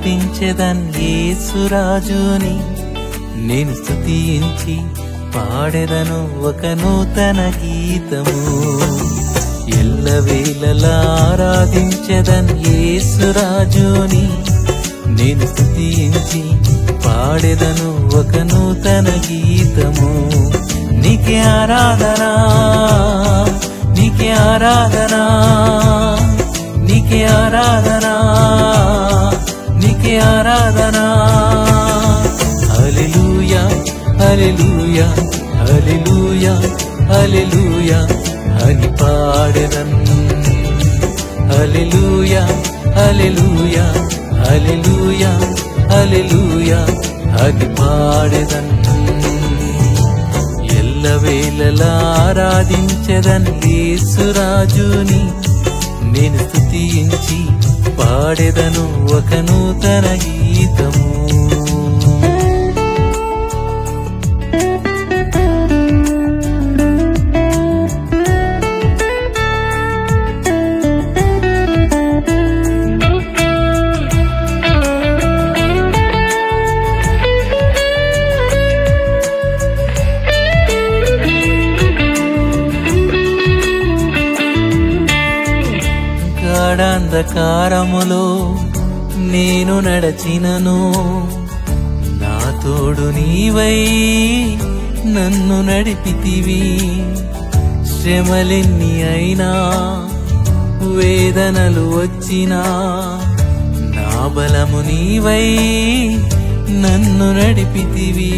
ఆరాధించెదన్ యేసురాజుని నేను స్తుతించి పాడెదను ఒక నూతన గీతము ఎల్లవేళలా ఆరాధించెదన్ యేసురాజుని నేను స్తుతించి పాడెదను ఒక నూతన గీతము నీకే ఆరాధనా నీకే ఆరాధనా నీకే ఆరాధనా నీకే ఆరాధనా హల్లెలూయా హల్లెలూయా హల్లెలూయా హల్లెలూయా అని పాడెదన్ హల్లెలూయా హల్లెలూయా హల్లెలూయా హల్లెలూయా అని పాడెదన్ ఎల్లవేళలా ఆరాధించదన్ యేసురాజుని నేను స్తుతించి పాడెదను ఒక నూతన గీతము గాఢాంధకారములో నేను నడచినను నా తోడు నీవై నన్ను నడిపితివి శ్రమలెన్ని అయినా వేదనలు వచ్చినా నా బలము నీవై నన్ను నడిపితివి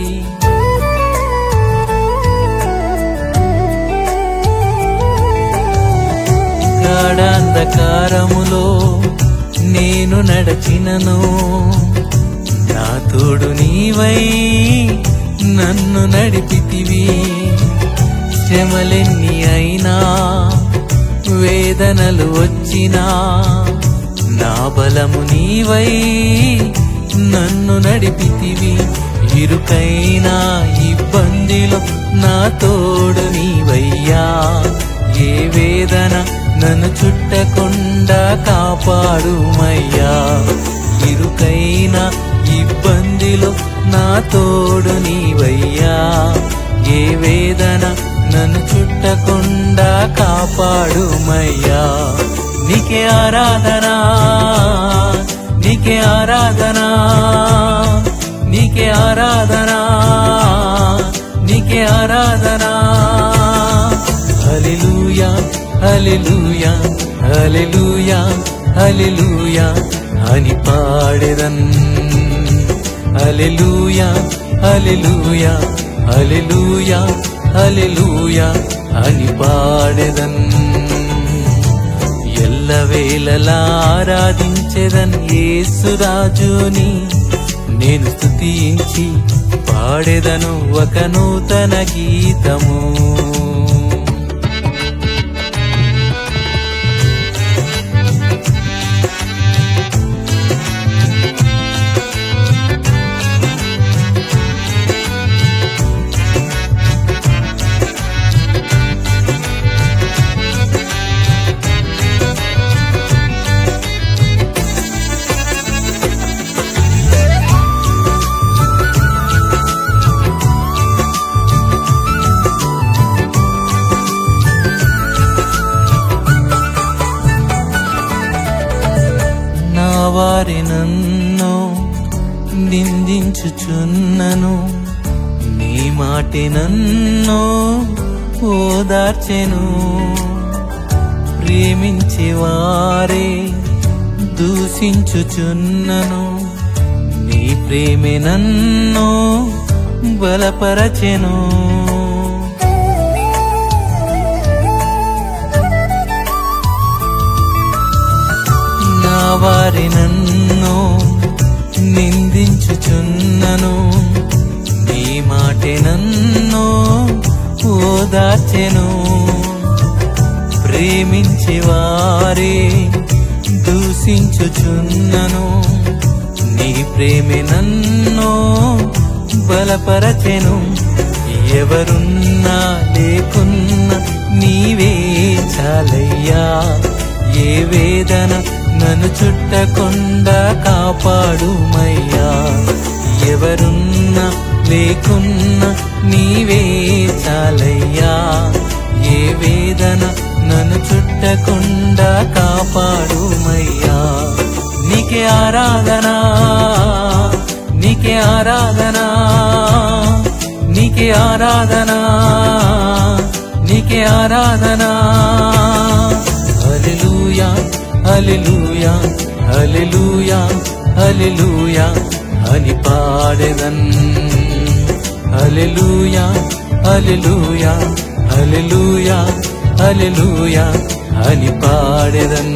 గాఢాంధకారములో నేను నడచినను నా తోడు నీవై నన్ను నడిపితివి శ్రమలెన్ని అయినా వేదనలు వచ్చినా నా బలము నీవై నన్ను నడిపితివి ఇరుకైనా ఇబ్బందిలో నా తోడు నీవయ్యా ఏ వేదన నన్ను చుట్టకుండా కాపాడుమయ్యా ఇరుకైన ఇబ్బందిలో నా తోడు నీవయ్యా ఏ వేదన నన్ను చుట్టకుండా కాపాడుమయ్యా నీకే ఆరాధనా నీకే ఆరాధనా నీకే ఆరాధనా నీకే ఆరాధనా హల్లెలూయా హల్లెలూయా హల్లెలూయా హల్లెలూయా అని పాడెదన్ హల్లెలూయా హల్లెలూయా హల్లెలూయా హల్లెలూయా అని పాడెదన్ ఎల్లవేళలా ఆరాధించెదన్ యేసురాజుని నేను స్తుతించి పాడెదను ఒక నూతన గీతము నా వారి నన్ను నిందించుచున్నను నీ మాటి నన్ను ఓదార్చెను ప్రేమించి వారే దూషించుచున్నను నీ ప్రేమే నన్ను బలపరచెను నా వారి నన్ను నిందించుచున్నను నీ మాటే నన్ను ఓదార్చెను ప్రేమించి వారే దూషించుచున్నను నీ ప్రేమే నన్ను బలపరచెను ఎవరున్నా లేకున్నా నీవే చాలయ్యా ఏ వేదన నన్ను చుట్టకుండా కాపాడుమయ్యా ఎవరున్నా లేకున్నా నీవే చాలయ్యా ఏ వేదన నన్ను చుట్టకుండా కాపాడుమయ్యా నీకే ఆరాధనా నీకే ఆరాధనా నీకే ఆరాధనా నీకే ఆరాధనా హల్లెలూయా హల్లెలూయా హల్లెలూయా హల్లెలూయా అని పాడెదన్ హల్లెలూయా హల్లెలూయా హల్లెలూయా హల్లెలూయా అని పాడెదన్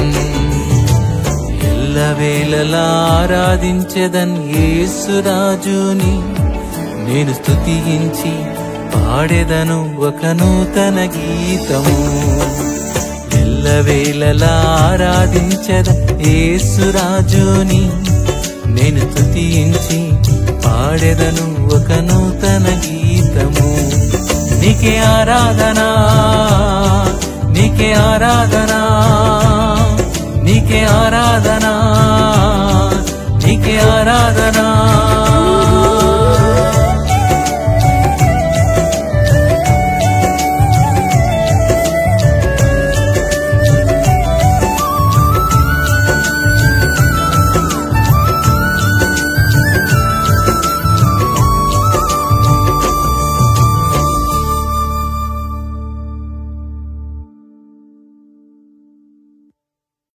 ఎల్లవేళలా ఆరాధించెదన్ యేసురాజుని నేను స్తుతించి పాడెదను ఒక నూతన గీతము ఎల్లవేళలా ఆరాధించద యేసురాజుని నేను స్తుతించి పాడెదను ఒక నూతన గీతము నీకే ఆరాధనా నీకే ఆరాధనా నీకే ఆరాధనా నీకే ఆరాధనా